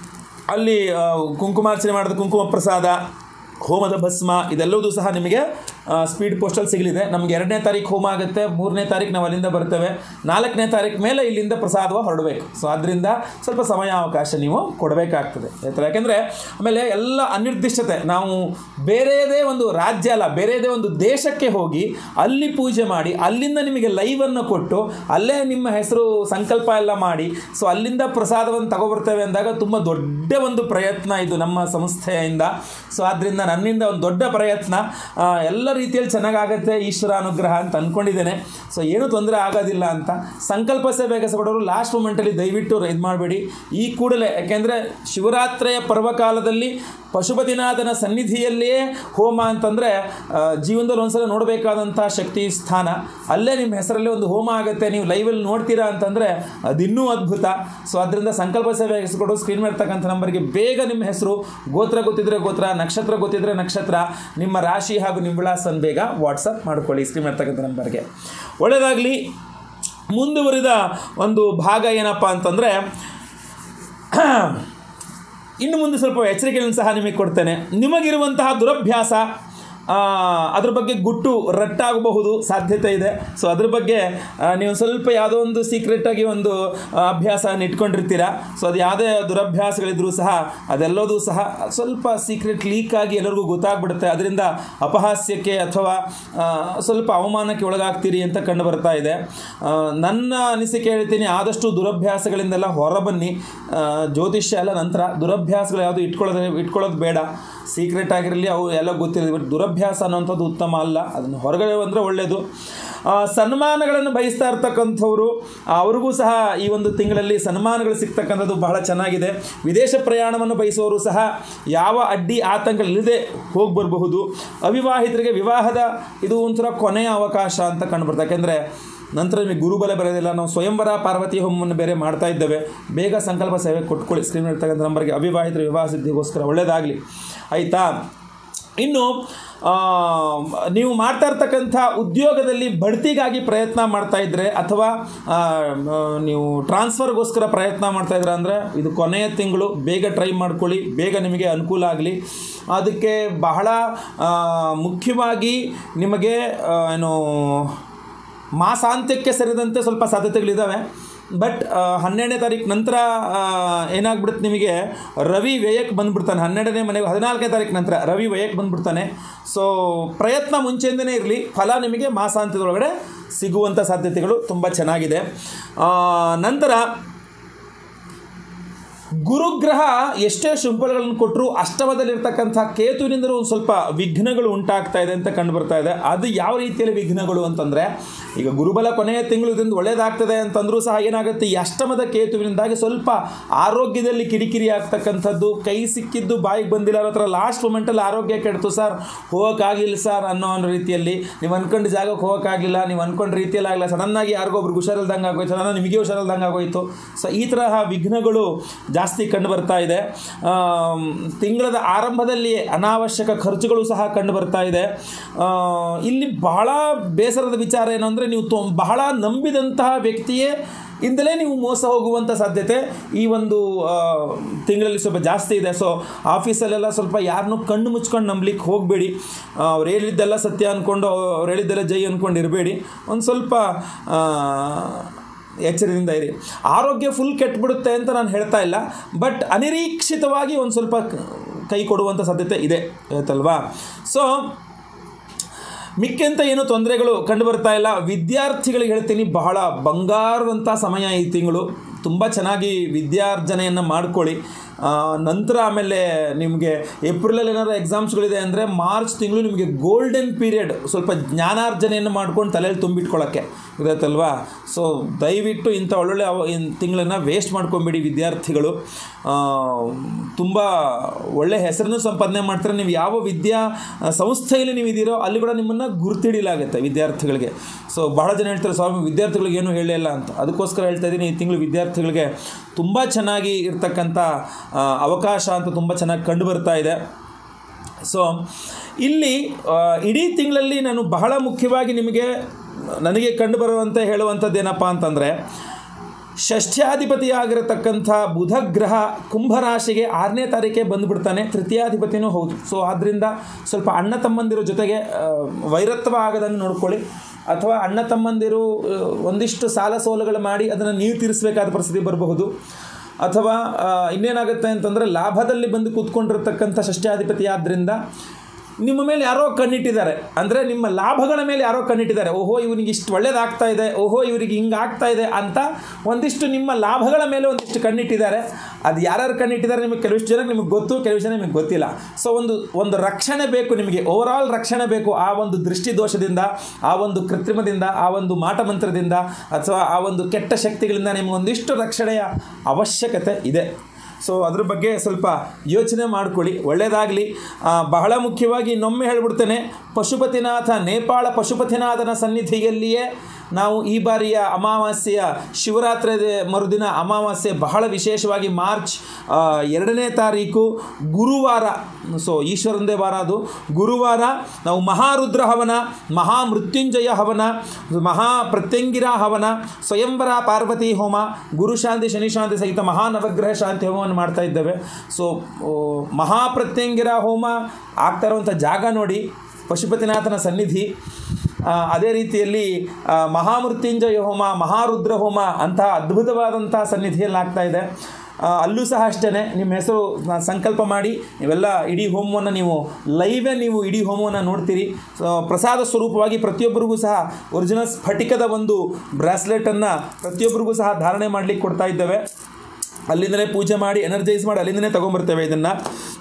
ಅಲ್ಲಿ ಆ, ಕುಂಕುಮಾರ್ಚನೆ ಮಾಡಿದ ಕುಂಕುಮ ಪ್ರಸಾದ ಹೋಮದ ಭಸ್ಮ ಇದೆಲ್ಲವೂ ಸಹ ನಿಮಗೆ ಸ್ಪೀಡ್ ಪೋಸ್ಟಲ್ಲಿ ಸಿಗಲಿದೆ ನಮ್ಗೆ ಎರಡನೇ ತಾರೀಕು ಹೋಮ ಆಗುತ್ತೆ ಮೂರನೇ ತಾರೀಕು ನಾವು ಅಲ್ಲಿಂದ ಬರ್ತೇವೆ ನಾಲ್ಕನೇ ತಾರೀಕು ಮೇಲೆ ಇಲ್ಲಿಂದ ಪ್ರಸಾದವ ಹೊರಡಬೇಕು ಸೊ ಅದರಿಂದ ಸ್ವಲ್ಪ ಸಮಯಾವಕಾಶ ನೀವು ಕೊಡಬೇಕಾಗ್ತದೆ ಆಯ್ತಾ ಯಾಕೆಂದರೆ ಆಮೇಲೆ ಎಲ್ಲ ಅನಿರ್ದಿಷ್ಟತೆ ನಾವು ಬೇರೆಯದೇ ಒಂದು ರಾಜ್ಯ ಅಲ್ಲ ಬೇರೆಯದೇ ಒಂದು ದೇಶಕ್ಕೆ ಹೋಗಿ ಅಲ್ಲಿ ಪೂಜೆ ಮಾಡಿ ಅಲ್ಲಿಂದ ನಿಮಗೆ ಲೈವನ್ನು ಕೊಟ್ಟು ಅಲ್ಲೇ ನಿಮ್ಮ ಹೆಸರು ಸಂಕಲ್ಪ ಎಲ್ಲ ಮಾಡಿ ಸೊ ಅಲ್ಲಿಂದ ಪ್ರಸಾದವನ್ನು ತಗೊಬರ್ತೇವೆ ಅಂದಾಗ ತುಂಬ ದೊಡ್ಡ ಒಂದು ಪ್ರಯತ್ನ ಇದು ನಮ್ಮ ಸಂಸ್ಥೆಯಿಂದ ಸೊ ಆದ್ದರಿಂದ ನನ್ನಿಂದ ಒಂದು ದೊಡ್ಡ ಪ್ರಯತ್ನ ಆ, ಎಲ್ಲ ರೀತಿಯಲ್ಲಿ ಚೆನ್ನಾಗಾಗತ್ತೆ ಈಶ್ವರ ಅನುಗ್ರಹ ಅಂತ ಅಂದ್ಕೊಂಡಿದ್ದೇನೆ ಸೊ ಏನೂ ತೊಂದರೆ ಆಗೋದಿಲ್ಲ ಅಂತ ಸಂಕಲ್ಪ ಸೇವೆ ಕೊಡೋರು ಲಾಸ್ಟ್ ಮೂಮೆಂಟಲ್ಲಿ ದಯವಿಟ್ಟು ಇದು ಮಾಡಬೇಡಿ ಈ ಕೂಡಲೇ ಯಾಕೆಂದರೆ ಶಿವರಾತ್ರಿಯ ಪರ್ವಕಾಲದಲ್ಲಿ ಪಶುಪತಿನಾಥನ ಸನ್ನಿಧಿಯಲ್ಲಿಯೇ ಹೋಮ ಅಂತಂದರೆ ಜೀವನದಲ್ಲಿ ಒಂದ್ಸಲ ನೋಡಬೇಕಾದಂಥ ಶಕ್ತಿ ಸ್ಥಾನ ಅಲ್ಲೇ ನಿಮ್ಮ ಹೆಸರಲ್ಲಿ ಒಂದು ಹೋಮ ಆಗುತ್ತೆ ನೀವು ಲೈವಲ್ಲಿ ನೋಡ್ತೀರಾ ಅಂತಂದರೆ ಅದಿನ್ನೂ ಅದ್ಭುತ ಸೊ ಅದರಿಂದ ಸಂಕಲ್ಪ ಸೇವೆ ಹೆಸರು ಸ್ಕ್ರೀನ್ ಮಾಡ್ತಕ್ಕಂಥ ನಂಬರ್ಗೆ ಬೇಗ ನಿಮ್ಮ ಹೆಸರು ಗೋತ್ರ ಗೊತ್ತಿದ್ರೆ ಗೋತ್ರ ನಕ್ಷತ್ರ ಗೊತ್ತಿದ್ರೆ ನಕ್ಷತ್ರ ನಿಮ್ಮ ರಾಶಿ ಹಾಗೂ ನಿಮ್ಮ ವಿಳಾಸನ ಬೇಗ ವಾಟ್ಸಪ್ ಮಾಡ್ಕೊಳ್ಳಿ ಸ್ಕ್ರೀನ್ ಮಾಡ್ತಕ್ಕಂಥ ನಂಬರ್ಗೆ ಒಳ್ಳೆಯದಾಗಲಿ ಮುಂದುವರಿದ ಒಂದು ಭಾಗ ಏನಪ್ಪ ಅಂತಂದರೆ ಇನ್ನು ಮುಂದೆ ಸ್ವಲ್ಪ ಎಚ್ಚರಿಕೆಯನ್ನು ಸಹ ನಿಮಗೆ ಕೊಡ್ತೇನೆ ನಿಮಗಿರುವಂತಹ ದುರಭ್ಯಾಸ ಆ, ಅದ್ರ ಬಗ್ಗೆ ಗುಟ್ಟು ರಟ್ಟಾಗಬಹುದು ಸಾಧ್ಯತೆ ಇದೆ ಸೊ ಅದ್ರ ಬಗ್ಗೆ ಆ, ನೀವು ಸ್ವಲ್ಪ ಯಾವುದೋ ಒಂದು ಸೀಕ್ರೆಟಾಗಿ ಒಂದು ಆ, ಅಭ್ಯಾಸನ ಇಟ್ಕೊಂಡಿರ್ತೀರ ಸೊ ಅದು ಯಾವುದೇ ದುರಭ್ಯಾಸಗಳಿದ್ರೂ ಸಹ ಅದೆಲ್ಲದೂ ಸಹ ಸ್ವಲ್ಪ ಸೀಕ್ರೆಟ್ ಲೀಕ್ ಆಗಿ ಎಲ್ಲರಿಗೂ ಗೊತ್ತಾಗ್ಬಿಡುತ್ತೆ ಅದರಿಂದ ಅಪಹಾಸ್ಯಕ್ಕೆ ಅಥವಾ ಆ, ಸ್ವಲ್ಪ ಅವಮಾನಕ್ಕೆ ಒಳಗಾಗ್ತೀರಿ ಅಂತ ಕಂಡು ಬರ್ತಾ ಇದೆ ಆ, ನನ್ನ ಅನಿಸಿಕೆ ಹೇಳ್ತೀನಿ ಆದಷ್ಟು ದುರಭ್ಯಾಸಗಳಿಂದೆಲ್ಲ ಹೊರಬನ್ನಿ ಆ, ಜ್ಯೋತಿಷ್ಯ ಎಲ್ಲ ನಂತರ ದುರಭ್ಯಾಸಗಳು ಯಾವುದು ಇಟ್ಕೊಳ್ಳೋದು ಇಟ್ಕೊಳ್ಳೋದು ಬೇಡ ಸೀಕ್ರೆಟ್ ಆಗಿರಲಿ ಅವು ಎಲ್ಲ ಗೊತ್ತಿರಲಿ ಬಟ್ ದುರಭ್ಯಾಸ ಅನ್ನೋಂಥದ್ದು ಉತ್ತಮ ಅಲ್ಲ ಅದನ್ನು ಹೊರಗಡೆ ಬಂದರೆ ಒಳ್ಳೆಯದು ಆ, ಸನ್ಮಾನಗಳನ್ನು ಬಯಸ್ತಾ ಇರ್ತಕ್ಕಂಥವ್ರು ಆ, ಅವ್ರಿಗೂ ಸಹ ಈ ಒಂದು ತಿಂಗಳಲ್ಲಿ ಸನ್ಮಾನಗಳು ಸಿಗ್ತಕ್ಕಂಥದ್ದು ಬಹಳ ಚೆನ್ನಾಗಿದೆ ವಿದೇಶ ಪ್ರಯಾಣವನ್ನು ಬಯಸುವವರು ಸಹ ಯಾವ ಅಡ್ಡಿ ಆತಂಕಗಳಿಲ್ಲದೆ ಹೋಗಿ ಬರಬಹುದು ಅವಿವಾಹಿತರಿಗೆ ವಿವಾಹದ ಇದು ಒಂಥರ ಕೊನೆಯ ಅವಕಾಶ ಅಂತ ಕಂಡುಬರ್ತದೆ ಯಾಕೆಂದರೆ ನಂತರ ನಿಮಗೆ ಗುರುಬಲ ಬರೋದಿಲ್ಲ ನಾವು ಸ್ವಯಂವರ ಪಾರ್ವತಿ ಹೋಮವನ್ನು ಬೇರೆ ಮಾಡ್ತಾ ಇದ್ದೇವೆ ಬೇಗ ಸಂಕಲ್ಪ ಸೇವೆ ಕೊಟ್ಕೊಳ್ಳಿ ಸ್ಕ್ರೀನ್ ಇರ್ತಕ್ಕಂಥ ನಂಬರ್ಗೆ ಅವಿವಾಹಿತರ ವಿವಾಹ ಸಿದ್ಧಿಗೋಸ್ಕರ ಒಳ್ಳೆಯದಾಗಲಿ ಆಯಿತಾ ಇನ್ನು ಆ, ನೀವು ಮಾಡ್ತಾ ಇರ್ತಕ್ಕಂಥ ಉದ್ಯೋಗದಲ್ಲಿ ಬಡ್ತಿಗಾಗಿ ಪ್ರಯತ್ನ ಮಾಡ್ತಾ ಇದ್ದರೆ ಅಥವಾ ಆ, ಮ, ನೀವು ಟ್ರಾನ್ಸ್ಫರ್ಗೋಸ್ಕರ ಪ್ರಯತ್ನ ಮಾಡ್ತಾ ಇದ್ರೆ ಅಂದರೆ ಇದು ಕೊನೆಯ ತಿಂಗಳು ಬೇಗ ಟ್ರೈ ಮಾಡ್ಕೊಳ್ಳಿ ಬೇಗ ನಿಮಗೆ ಅನುಕೂಲ ಆಗಲಿ ಅದಕ್ಕೆ ಬಹಳ ಆ, ಮುಖ್ಯವಾಗಿ ನಿಮಗೆ ಆ, ಏನು ಮಾಸಾಂತ್ಯಕ್ಕೆ ಸೇರಿದಂತೆ ಸ್ವಲ್ಪ ಸಾಧ್ಯತೆಗಳಿದ್ದಾವೆ ಬಟ್ ಹನ್ನೆರಡನೇ ತಾರೀಕು ನಂತರ ಆ, ಏನಾಗ್ಬಿಡುತ್ತೆ ನಿಮಗೆ ರವಿ ವ್ಯಯಕ್ಕೆ ಬಂದ್ಬಿಡ್ತಾನೆ ಹನ್ನೆರಡನೇ ಮನೆಗೆ ಹದಿನಾಲ್ಕನೇ ತಾರೀಕು ನಂತರ ರವಿ ವ್ಯಯಕ್ಕೆ ಬಂದ್ಬಿಡ್ತಾನೆ ಸೊ ಪ್ರಯತ್ನ ಮುಂಚೆಯಿಂದನೇ ಇರಲಿ ಫಲ ನಿಮಗೆ ಮಾಸಾಂತ್ಯದೊಳಗಡೆ ಸಿಗುವಂಥ ಸಾಧ್ಯತೆಗಳು ತುಂಬ ಚೆನ್ನಾಗಿದೆ ಆ, ನಂತರ ಗುರುಗ್ರಹ ಎಷ್ಟೇ ಶುಭಗಳನ್ನು ಕೊಟ್ಟರು ಅಷ್ಟಮದಲ್ಲಿರ್ತಕ್ಕಂಥ ಕೇತುವಿನಿಂದಲೂ ಒಂದು ಸ್ವಲ್ಪ ವಿಘ್ನಗಳು ಉಂಟಾಗ್ತಾ ಇದೆ ಅಂತ ಕಂಡು ಬರ್ತಾ ಇದೆ ಅದು ಯಾವ ರೀತಿಯಲ್ಲಿ ವಿಘ್ನಗಳು ಅಂತಂದರೆ ಈಗ ಗುರುಬಲ ಕೊನೆಯ ತಿಂಗಳು ಇದರಿಂದ ಒಳ್ಳೇದಾಗ್ತದೆ ಅಂತಂದ್ರೂ ಸಹ ಏನಾಗುತ್ತೆ ಈ ಅಷ್ಟಮದ ಕೇತುವಿನಿಂದಾಗಿ ಸ್ವಲ್ಪ ಆರೋಗ್ಯದಲ್ಲಿ ಕಿರಿಕಿರಿ ಆಗ್ತಕ್ಕಂಥದ್ದು ಕೈ ಸಿಕ್ಕಿದ್ದು ಬಾಯಿಗೆ ಬಂದಿಲ್ಲ ಅನ್ನೋ ಥರ ಲಾಸ್ಟ್ ಮೂಮೆಂಟಲ್ಲಿ ಆರೋಗ್ಯ ಕೆಡ್ತು ಸರ್ ಹೋಗೋಕ್ಕಾಗಲಿಲ್ಲ ಸರ್ ಅನ್ನೋ ಅನ್ನೋ ರೀತಿಯಲ್ಲಿ ನೀವು ಅನ್ಕೊಂಡು ಜಾಗಕ್ಕೆ ಹೋಗೋಕ್ಕಾಗಲಿಲ್ಲ ನೀವು ಅನ್ಕೊಂಡ ರೀತಿಯಲ್ಲಿ ಆಗಲ್ಲ ಸಡನ್ನಾಗಿ ಯಾರಿಗೋ ಒಬ್ರಿಗೆ ಹುಷಾರಿಲ್ದಂಗೆ ಆಗೋಯ್ತು ಸಡನ್ನ ನಿಮಗೆ ಹುಷಾರಿಲ್ದಂಗೆ ಆಗೋಯ್ತು ಸೊ ಈ ತರಹ ವಿಘ್ನಗಳು ಜಾಸ್ತಿ ಕಂಡು ಬರ್ತಾ ಇದೆ ಆಮ್, ತಿಂಗಳದ ಆರಂಭದಲ್ಲಿ ಅನಾವಶ್ಯಕ ಖರ್ಚುಗಳು ಸಹ ಕಂಡು ಬರ್ತಾ ಇದೆ ಆ, ಇಲ್ಲಿ ಬಹಳ ಬೇಸರದ ವಿಚಾರ ಏನು ಅಂದರೆ ನೀವು ತೊ ಬಹಳ ನಂಬಿದಂತಹ ವ್ಯಕ್ತಿಯೇ ಇಂದಲೇ ನೀವು ಮೋಸ ಹೋಗುವಂಥ ಸಾಧ್ಯತೆ ಈ ಒಂದು ಆ, ತಿಂಗಳಲ್ಲಿ ಸ್ವಲ್ಪ ಜಾಸ್ತಿ ಇದೆ ಸೊ ಆಫೀಸಲ್ಲೆಲ್ಲ ಸ್ವಲ್ಪ ಯಾರನ್ನೂ ಕಣ್ಣು ಮುಚ್ಕೊಂಡು ನಂಬಲಿಕ್ಕೆ ಹೋಗಬೇಡಿ ಅವ್ರು ಹೇಳಿದ್ದೆಲ್ಲ ಸತ್ಯ ಅಂದ್ಕೊಂಡು ಅವ್ರು ಹೇಳಿದ್ದೆಲ್ಲ ಜೈ ಅಂದ್ಕೊಂಡು ಇರಬೇಡಿ ಒಂದು ಸ್ವಲ್ಪ ಆ, ಎಚ್ಚರದಿಂದ ಇರಿ ಆರೋಗ್ಯ ಫುಲ್ ಕೆಟ್ಬಿಡುತ್ತೆ ಅಂತ ನಾನು ಹೇಳ್ತಾ ಇಲ್ಲ ಬಟ್ ಅನಿರೀಕ್ಷಿತವಾಗಿ ಒಂದು ಸ್ವಲ್ಪ ಕ- ಕೈ ಕೊಡುವಂಥ ಸಾಧ್ಯತೆ ಇದೆ ಆಯ್ತಲ್ವಾ ಸೊ ಮಿಕ್ಕೆಂತ ಏನು ತೊಂದರೆಗಳು ಕಂಡು ಬರ್ತಾ ಇಲ್ಲ ವಿದ್ಯಾರ್ಥಿಗಳಿಗೆ ಹೇಳ್ತೀನಿ ಬಹಳ ಬಂಗಾರದಂಥ ಸಮಯ ಈ ತಿಂಗಳು ತುಂಬ ಚೆನ್ನಾಗಿ ವಿದ್ಯಾರ್ಜನೆಯನ್ನು ಮಾಡ್ಕೊಳ್ಳಿ ಆ, ನಂತರ ಆಮೇಲೆ ನಿಮಗೆ ಏಪ್ರಿಲಲ್ಲಿ ಏನಾದ್ರು ಎಕ್ಸಾಮ್ಸ್ಗಳಿದೆ ಅಂದರೆ ಮಾರ್ಚ್ ತಿಂಗಳು ನಿಮಗೆ ಗೋಲ್ಡನ್ ಪೀರಿಯಡ್ ಸ್ವಲ್ಪ ಜ್ಞಾನಾರ್ಜನೆಯನ್ನು ಮಾಡ್ಕೊಂಡು ತಲೆಯಲ್ಲಿ ತುಂಬಿಟ್ಕೊಳ್ಳೋಕ್ಕೆ ಗೊತ್ತಾಯ್ತಲ್ವಾ ಸೊ ದಯವಿಟ್ಟು ಇಂಥ ಒಳ್ಳೊಳ್ಳೆ ಅವ ತಿಂಗಳನ್ನು ವೇಸ್ಟ್ ಮಾಡ್ಕೊಂಬಿಡಿ ವಿದ್ಯಾರ್ಥಿಗಳು ತುಂಬ ಒಳ್ಳೆ ಹೆಸರನ್ನು ಸಂಪಾದನೆ ಮಾಡ್ತಾರೆ ನೀವು ಯಾವ ವಿದ್ಯಾ ಆ, ಸಂಸ್ಥೆಯಲ್ಲಿ ನೀವು ಇದ್ದೀರೋ ಅಲ್ಲಿ ಕೂಡ ನಿಮ್ಮನ್ನು ಗುರುತಿಡಿಲಾಗುತ್ತೆ ವಿದ್ಯಾರ್ಥಿಗಳಿಗೆ ಸೊ ಬಹಳ ಜನ ಹೇಳ್ತಾರೆ ಸ್ವಾಮಿ ವಿದ್ಯಾರ್ಥಿಗಳಿಗೆ ಏನೂ ಹೇಳಿಲ್ಲ ಅಂತ ಅದಕ್ಕೋಸ್ಕರ ಹೇಳ್ತಾ ಇದ್ದೀನಿ ಈ ತಿಂಗಳು ವಿದ್ಯಾರ್ಥಿಗಳಿಗೆ ತುಂಬ ಚೆನ್ನಾಗಿ ಇರ್ತಕ್ಕಂಥ ಆ, ಅವಕಾಶ ಅಂತ ತುಂಬ ಚೆನ್ನಾಗಿ ಕಂಡು ಬರ್ತಾ ಇದೆ ಸೊ ಇಲ್ಲಿ ಆ, ಇಡೀ ತಿಂಗಳಲ್ಲಿ ನಾನು ಬಹಳ ಮುಖ್ಯವಾಗಿ ನಿಮಗೆ ನನಗೆ ಕಂಡು ಬರುವಂತೆ ಹೇಳುವಂಥದ್ದು ಏನಪ್ಪ ಅಂತಂದರೆ ಷಷ್ಠ್ಯಾಧಿಪತಿಯಾಗಿರತಕ್ಕಂಥ ಬುಧ ಗ್ರಹ ಕುಂಭರಾಶಿಗೆ ಆರನೇ ತಾರೀಕೆ ಬಂದುಬಿಡ್ತಾನೆ ತೃತೀಯಾಧಿಪತಿನೂ ಹೌದು ಸೊ ಆದ್ದರಿಂದ ಸ್ವಲ್ಪ ಅಣ್ಣ ತಮ್ಮಂದಿರ ಜೊತೆಗೆ ಆ, ವೈರತ್ವ ಆಗದಂಗೆ ನೋಡ್ಕೊಳ್ಳಿ ಅಥವಾ ಅಣ್ಣ ತಮ್ಮಂದಿರು ಆ, ಒಂದಿಷ್ಟು ಸಾಲ ಸೋಲುಗಳು ಮಾಡಿ ಅದನ್ನು ನೀವು ತೀರಿಸಬೇಕಾದ ಪರಿಸ್ಥಿತಿ ಬರಬಹುದು ಅಥವಾ ಆ, ಇನ್ನೇನಾಗುತ್ತೆ ಅಂತಂದರೆ ಲಾಭದಲ್ಲಿ ಬಂದು ಕೂತ್ಕೊಂಡಿರ್ತಕ್ಕಂಥ ಷಷ್ಠ್ಯಾಧಿಪತಿ ಆದ್ದರಿಂದ ನಿಮ್ಮ ಮೇಲೆ ಯಾರೋ ಕಣ್ಣಿಟ್ಟಿದ್ದಾರೆ ಅಂದರೆ ನಿಮ್ಮ ಲಾಭಗಳ ಮೇಲೆ ಯಾರೋ ಕಣ್ಣಿಟ್ಟಿದ್ದಾರೆ ಓಹೋ ಇವನಿಗೆ ಇಷ್ಟು ಒಳ್ಳೇದಾಗ್ತಾ ಇದೆ ಓಹೋ ಇವರಿಗೆ ಹಿಂಗೆ ಆಗ್ತಾ ಇದೆ ಅಂತ ಒಂದಿಷ್ಟು ನಿಮ್ಮ ಲಾಭಗಳ ಮೇಲೆ ಒಂದಿಷ್ಟು ಕಣ್ಣಿಟ್ಟಿದ್ದಾರೆ ಅದು ಯಾರ್ಯಾರು ಕಣ್ಣಿಟ್ಟಿದ್ದಾರೆ ನಿಮಗೆ ಕೆಲವಿಷ್ಟು ಜನಕ್ಕೆ ನಿಮಗೆ ಗೊತ್ತು ಕೆಲವು ಜನ ನಿಮಗೆ ಗೊತ್ತಿಲ್ಲ ಸೊ ಒಂದು ಒಂದು ರಕ್ಷಣೆ ಬೇಕು ನಿಮಗೆ ಓವರಾಲ್ ರಕ್ಷಣೆ ಬೇಕು ಆ ಒಂದು ದೃಷ್ಟಿ ದೋಷದಿಂದ ಆ ಒಂದು ಕೃತ್ರಿಮದಿಂದ ಆ ಒಂದು ಮಾಟಮಂತ್ರದಿಂದ ಅಥವಾ ಆ ಒಂದು ಕೆಟ್ಟ ಶಕ್ತಿಗಳಿಂದ ನಿಮಗೆ ಒಂದಿಷ್ಟು ರಕ್ಷಣೆಯ ಅವಶ್ಯಕತೆ ಇದೆ ಸೊ ಅದ್ರ ಬಗ್ಗೆ ಸ್ವಲ್ಪ ಯೋಚನೆ ಮಾಡ್ಕೊಳ್ಳಿ ಒಳ್ಳೆಯದಾಗಲಿ ಬಹಳ ಮುಖ್ಯವಾಗಿ ಇನ್ನೊಮ್ಮೆ ಹೇಳ್ಬಿಡ್ತೇನೆ ಪಶುಪತಿನಾಥ ನೇಪಾಳ ಪಶುಪತಿನಾಥನ ಸನ್ನಿಧಿಯಲ್ಲಿಯೇ ನಾವು ಈ ಬಾರಿಯ ಅಮಾವಾಸ್ಯೆಯ ಶಿವರಾತ್ರಿ ಮರುದಿನ ಅಮಾವಾಸ್ಯೆ ಬಹಳ ವಿಶೇಷವಾಗಿ ಮಾರ್ಚ್ ಆ, ಎರಡನೇ ತಾರೀಕು ಗುರುವಾರ ಸೊ ಈಶ್ವರಂದೇ ವಾರ ಅದು ಗುರುವಾರ ನಾವು ಮಹಾರುದ್ರ ಹವನ ಮಹಾಮೃತ್ಯುಂಜಯ ಹವನ ಮಹಾ ಪ್ರತ್ಯಂಗಿರ ಹವನ ಸ್ವಯಂವರ ಪಾರ್ವತಿ ಹೋಮ ಗುರುಶಾಂತಿ ಶನಿಶಾಂತಿ ಸಹಿತ ಮಹಾನವಗ್ರಹ ಶಾಂತಿ ಹೋಮವನ್ನು ಮಾಡ್ತಾ ಇದ್ದೇವೆ ಸೊ ಓ, ಮಹಾಪ್ರತ್ಯಂಗಿರ ಹೋಮ ಆಗ್ತಾ ಇರುವಂಥ ಜಾಗ ನೋಡಿ ಪಶುಪತಿನಾಥನ ಸನ್ನಿಧಿ ಆ, ಅದೇ ರೀತಿಯಲ್ಲಿ ಆ, ಮಹಾಮೃತ್ಯುಂಜಯ ಹೋಮ ಮಹಾರುದ್ರ ಹೋಮ ಅಂತಹ ಅದ್ಭುತವಾದಂತಹ ಸನ್ನಿಧಿಯಲ್ಲಿ ಆಗ್ತಾ ಇದೆ ಆ, ಅಲ್ಲೂ ಸಹ ಅಷ್ಟೇ ನಿಮ್ಮ ಹೆಸರು ನ- ಸಂಕಲ್ಪ ಮಾಡಿ ನೀವೆಲ್ಲ ಇಡೀ ಹೋಮವನ್ನು ನೀವು ಲೈವೇ ನೀವು ಇಡೀ ಹೋಮವನ್ನು ನೋಡ್ತೀರಿ ಸೊ ಪ್ರಸಾದ ಸ್ವರೂಪವಾಗಿ ಪ್ರತಿಯೊಬ್ಬರಿಗೂ ಸಹ ಒರಿಜಿನಲ್ ಸ್ಫಟಿಕದ ಒಂದು ಬ್ರಾಸ್ಲೆಟನ್ನು ಪ್ರತಿಯೊಬ್ಬರಿಗೂ ಸಹ ಧಾರಣೆ ಮಾಡಲಿಕ್ಕೆ ಕೊಡ್ತಾ ಇದ್ದೇವೆ ಅಲ್ಲಿಂದಲೇ ಪೂಜೆ ಮಾಡಿ ಎನರ್ಜೈಸ್ ಮಾಡಿ ಅಲ್ಲಿಂದಲೇ ತೊಗೊಂಬರ್ತೇವೆ ಇದನ್ನು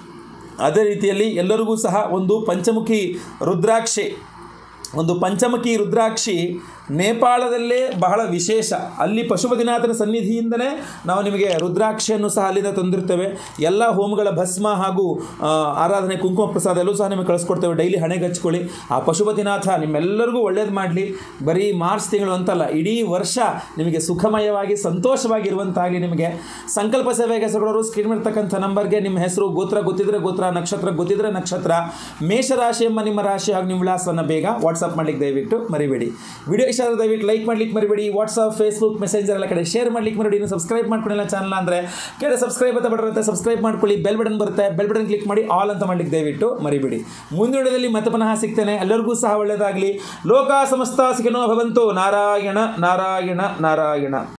ಅದೇ ರೀತಿಯಲ್ಲಿ ಎಲ್ಲರಿಗೂ ಸಹ ಒಂದು ಪಂಚಮುಖಿ ರುದ್ರಾಕ್ಷಿ ಒಂದು ಪಂಚಮುಖಿ ರುದ್ರಾಕ್ಷಿ ನೇಪಾಳದಲ್ಲೇ ಬಹಳ ವಿಶೇಷ ಅಲ್ಲಿ ಪಶುಪತಿನಾಥನ ಸನ್ನಿಧಿಯಿಂದಲೇ ನಾವು ನಿಮಗೆ ರುದ್ರಾಕ್ಷಿಯನ್ನು ಸಹ ಅಲ್ಲಿಂದ ತಂದಿರ್ತೇವೆ ಎಲ್ಲ ಹೋಮಗಳ ಭಸ್ಮ ಹಾಗೂ ಆ, ಆರಾಧನೆ ಕುಂಕುಮ ಪ್ರಸಾದ ಎಲ್ಲೂ ಸಹ ನಿಮಗೆ ಕಳಿಸ್ಕೊಡ್ತೇವೆ ಡೈಲಿ ಹಣೆಗೆ ಹಚ್ಕೊಳ್ಳಿ ಆ ಪಶುಪತಿನಾಥ ನಿಮ್ಮೆಲ್ಲರಿಗೂ ಒಳ್ಳೇದು ಮಾಡಲಿ ಬರೀ ಮಾರ್ಚ್ ತಿಂಗಳು ಅಂತಲ್ಲ ಇಡೀ ವರ್ಷ ನಿಮಗೆ ಸುಖಮಯವಾಗಿ ಸಂತೋಷವಾಗಿರುವಂತಾಗಲಿ ನಿಮಗೆ ಸಂಕಲ್ಪ ಸೇವೆಗೆ ಹೆಸರುಗಳವರು ಸ್ಕ್ರೀನ್ ಇರ್ತಕ್ಕಂಥ ನಂಬರ್ಗೆ ನಿಮ್ಮ ಹೆಸರು ಗೋತ್ರ ಗೊತ್ತಿದ್ರೆ ಗೋತ್ರ ನಕ್ಷತ್ರ ಗೊತ್ತಿದ್ರೆ ನಕ್ಷತ್ರ ಮೇಷರಾಶಿ ಎಂಬ ನಿಮ್ಮ ರಾಶಿ ಹಾಗೂ ನಿಮ್ಮ ವಿಳಾಸವನ್ನು ಬೇಗ ವಾಟ್ಸಪ್ ಮಾಡ್ಲಿಕ್ಕೆ ದಯವಿಟ್ಟು ಮರಿಬೇಡಿ ವಿಡಿಯೋ ಇಷ್ಟ ಆದ್ರೆ ದಯವಿಟ್ಟು ಲೈಕ್ ಮಾಡ್ಲಿಕ್ಕೆ ಮರಿಬೇಡಿ ವಾಟ್ಸಪ್ ಫೇಸ್ಬುಕ್ ಮೆಸೆಂಜರ್ ಎಲ್ಲ ಕಡೆ ಶೇರ್ ಮಾಡ್ಲಿಕ್ಕೆ ಮರಿಬೇಡಿ ಇನ್ನು ಸಬ್ಸ್ಕ್ರೈಬ್ ಮಾಡ್ಕೊಂಡಿಲ್ಲ ಚಾನಲ್ ಅಂದರೆ ಕೆಳ ಸಬ್ಸ್ಕ್ರೈಬ್ ಅಂತ ಬರುತ್ತೆ ಸಬ್ಸ್ಕ್ರೈಬ್ ಮಾಡ್ಕೊಳ್ಳಿ ಬೆಲ್ ಬಟನ್ ಬರುತ್ತೆ ಬೆಲ್ ಬಟನ್ ಕ್ಲಿಕ್ ಮಾಡಿ ಆಲ್ ಅಂತ ಮಾಡ್ಲಿಕ್ಕೆ ದಯವಿಟ್ಟು ಮರಿಬೇಡಿ ಮುಂದಿನ ವಿಡಿಯೋದಲ್ಲಿ ಮತ್ತೆ ಪುನಃ ಸಿಗ್ತೇನೆ ಎಲ್ಲರಿಗೂ ಸಹ ಒಳ್ಳೆಯದಾಗಲಿ ಲೋಕ ಸಮಸ್ತ ಸುಖಿನೋ ಭವಂತು ನಾರಾಯಣ ನಾರಾಯಣ ನಾರಾಯಣ